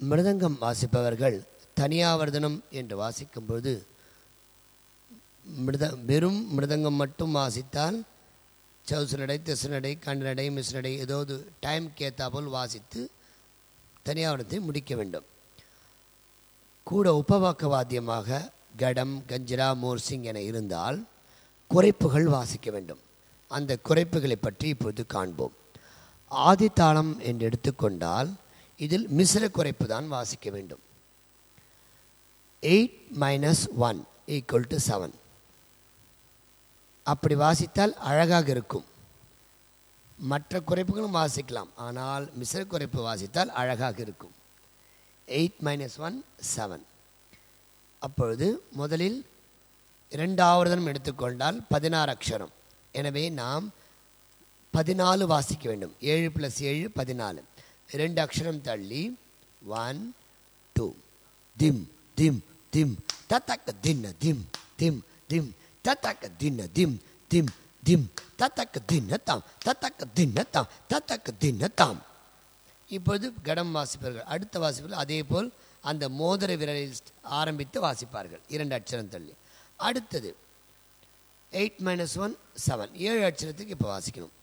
மிருதங்கம் வாசிப்பவர்கள் தனியாவர்தனம் என்று வாசிக்கும்போது மிருத வெறும் மிருதங்கம் மட்டும் வாசித்தால் சவுசு நடை திசு நடை கண்டு நடை மிஸ் நடை ஏதாவது டைம்க்கு ஏற்றா போல் வாசித்து தனியாவர்தனத்தை முடிக்க வேண்டும் கூட உபவாக்க வாத்தியமாக கடம் கஞ்சிரா மோர்சிங் என இருந்தால் குறைப்புகள் வாசிக்க வேண்டும் அந்த குறைப்புகளை பற்றி இப்போது காண்போம் ஆதித்தாளம் என்று எடுத்துக்கொண்டால் இதில் மிஸ்ர குறைப்பு தான் வாசிக்க வேண்டும் eight minus one equal to seven அப்படி வாசித்தால் அழகாக இருக்கும் மற்ற குறைப்புகளும் வாசிக்கலாம் ஆனால் மிஸ்ர குறைப்பு வாசித்தால் அழகாக இருக்கும் எயிட் மைனஸ் ஒன் செவன் அப்பொழுது முதலில் இரண்டாவதும் எடுத்துக்கொண்டால் பதினாறு அக்ஷரம் எனவே நாம் பதினாலு வாசிக்க வேண்டும் ஏழு ப்ளஸ் ஏழு பதினாலு ரெண்டு அக்ஷரம் தள்ளி ஒன் டூ திம் திம் திம் தத்தக்க தின்ன திம் திம் திம் தத்தக்க தின்ன திம் திம் திம் தத்தக்க தின்ன தாம் தத்தக்க தின்ன தாம் தத்தக்க தின்ன தாம் இப்பொழுது கடம் வாசிப்பார்கள் அடுத்த வாசிப்பார்கள் அதே போல் அந்த மோதிர விரலில் ஆரம்பித்து வாசிப்பார்கள் இரண்டு அட்சரம் தள்ளி அடுத்தது எயிட் மைனஸ் ஒன் செவன் ஏழு அட்சரத்துக்கு இப்போ வாசிக்கணும்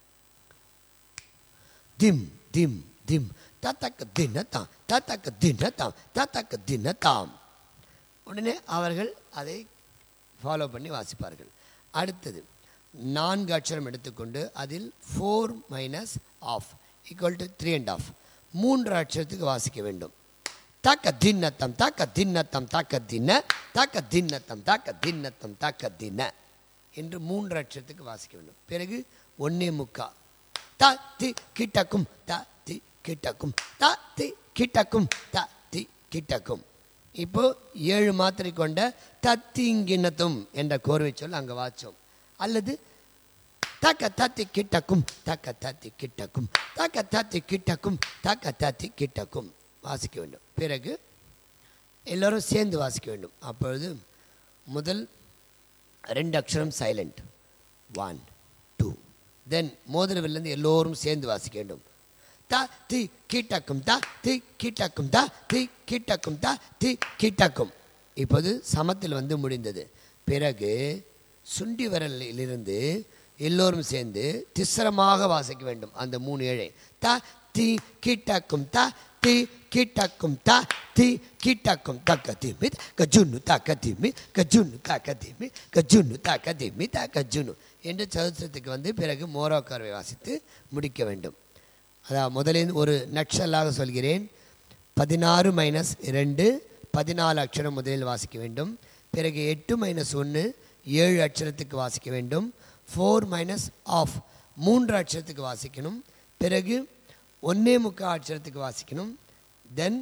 திம் திம் திம் தத்தக்க தின்ன தாம் தத்தக்க தின்ன தாம் தத்தக்க தின்ன தாம் உடனே அவர்கள் அதை ஃபாலோ பண்ணி வாசிப்பார்கள் அடுத்தது நான்கு அட்சரம் எடுத்துக்கொண்டு அதில் four minus half equal to three and half மூன்று அட்சரத்துக்கு வாசிக்க வேண்டும் தாக்க தின்னத்தம் தாக்க தின்னத்தம் தாக்க தின்ன தாக்க தின்னத்தம் தாக்க தின்னத்தம் தாக்க தின்ன என்று மூன்று அட்சரத்துக்கு வாசிக்க வேண்டும் பிறகு ஒன்னே முக்கா த தி கிட்டக்கும் த தி கிட்டக்கும் த தி கிட்டக்கும் த தி கிட்டக்கும் இப்போ ஏழு மாத்திரை கொண்ட தத்திங்கிணத்தும் என்ற கோர்வை சொல் அங்கே வாச்சோம் அல்லது தக்க தத்தி கிட்டக்கும் தக்க தத்தி கிட்டக்கும் தக்க தத்தி கிட்டக்கும் தக்க தத்தி கிட்டக்கும் வாசிக்க வேண்டும் பிறகு எல்லோரும் சேர்ந்து வாசிக்க வேண்டும் அப்பொழுது முதல் ரெண்டு அக்ஷரம் சைலண்ட் ஒன் டூ தென் மோதிரவிலிருந்து எல்லோரும் சேர்ந்து வாசிக்க வேண்டும் த தி கீட்டக்கும் த தி கீட்டக்கும் த தி கீட்டக்கும் த தி கீட்டக்கும் இப்போது சமத்தில் வந்து முடிந்தது பிறகு சுண்டி விரலிலிருந்து எல்லோரும் சேர்ந்து திஸ்ரமாக வாசிக்க வேண்டும் அந்த மூணு ஏழை த தி கீட்டக்கும் த தி கீட்டக்கும் த தி கீட்டக்கும் தக்க திமி கஜுன்னு தக்க திமி கஜுன்னு தக்க திமி கஜுன்னு தக்க திமி தக்க ஜுன்னு என்று சதுசத்துக்கு வந்து பிறகு மோரோக்கார்வை வாசித்து முடிக்க வேண்டும் அதான் முதலில் ஒரு நட்சலாக சொல்கிறேன் பதினாறு மைனஸ் ரெண்டு பதினாலு அக்ஷரம் முதலில் வாசிக்க வேண்டும் பிறகு எட்டு மைனஸ் ஒன்று ஏழு அக்ஷரத்துக்கு வாசிக்க வேண்டும் ஃபோர் மைனஸ் ஆஃப் மூன்று அக்ஷரத்துக்கு வாசிக்கணும் பிறகு ஒன்றே முக்கால் அக்ஷரத்துக்கு வாசிக்கணும் தென்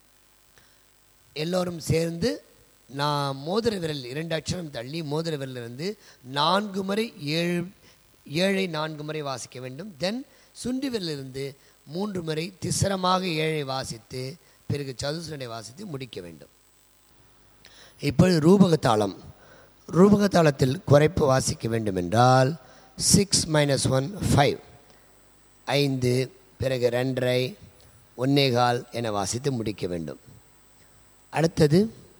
எல்லோரும் சேர்ந்து நான் மோதிர விரல் இரண்டு அக்ஷரம் தள்ளி மோதிர விரலிருந்து நான்கு முறை ஏழு ஏழை நான்கு முறை வாசிக்க வேண்டும் தென் சுண்டி விரலிருந்து மூன்று முறை திசரமாக ஏழை வாசித்து பிறகு சதுசனை வாசித்து முடிக்க வேண்டும் இப்பொழுது ரூபகத்தாளம் ரூபகத்தாளத்தில் குறைப்பு வாசிக்க வேண்டும் என்றால் சிக்ஸ் மைனஸ் ஒன் ஃபைவ் ஐந்து பிறகு ரெண்டரை ஒன்னேகால் என வாசித்து முடிக்க வேண்டும் அடுத்தது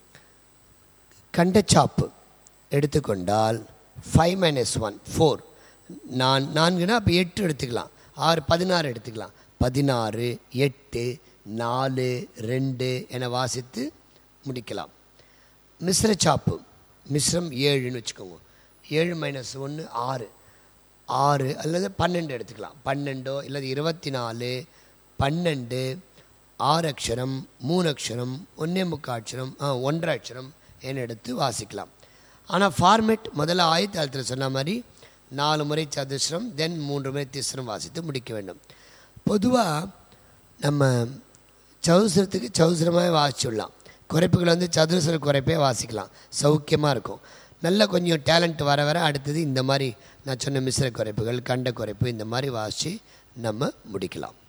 கண்டச்சாப்பு எடுத்துக்கொண்டால் ஃபைவ் மைனஸ் ஒன் ஃபோர் நான் நான்குனா அப்போ எட்டு எடுத்துக்கலாம் ஆறு பதினாறு எடுத்துக்கலாம் பதினாறு எட்டு நாலு ரெண்டு என வாசித்து முடிக்கலாம் மிஸ்ர சாப்பு மிஸ்ரம் ஏழுன்னு வச்சுக்கோங்க ஏழு மைனஸ் ஒன்று ஆறு ஆறு அல்லது பன்னெண்டு எடுத்துக்கலாம் பன்னெண்டோ இல்லது இருபத்தி நாலு பன்னெண்டு ஆறு அக்ஷரம் மூணு அக்ஷரம் ஒன்றே முக்கால் அக்ஷரம் ஆ, ஒன்றரை அக்ஷரம் என எடுத்து வாசிக்கலாம் ஆனால் ஃபார்மேட் முதல்ல ஆயத்தாளத்தில் சொன்ன மாதிரி நாலு முறை சதுஸ்ரம் தென் மூன்று முறை திஸ்ரம் வாசித்து முடிக்க வேண்டும் பொதுவாக நம்ம சௌசரத்துக்கு சௌசரமாக வாசிச்சுடலாம் குறைப்புகள் வந்து சதுரஸ்வர குறைப்பே வாசிக்கலாம் சௌக்கியமாக இருக்கும் நல்ல கொஞ்சம் டேலண்ட் வர வர அடுத்தது இந்த மாதிரி நான் சொன்ன மிஸ்ர குறைப்புகள் கண்ட குறைப்பு இந்த மாதிரி வாசித்து நம்ம முடிக்கலாம்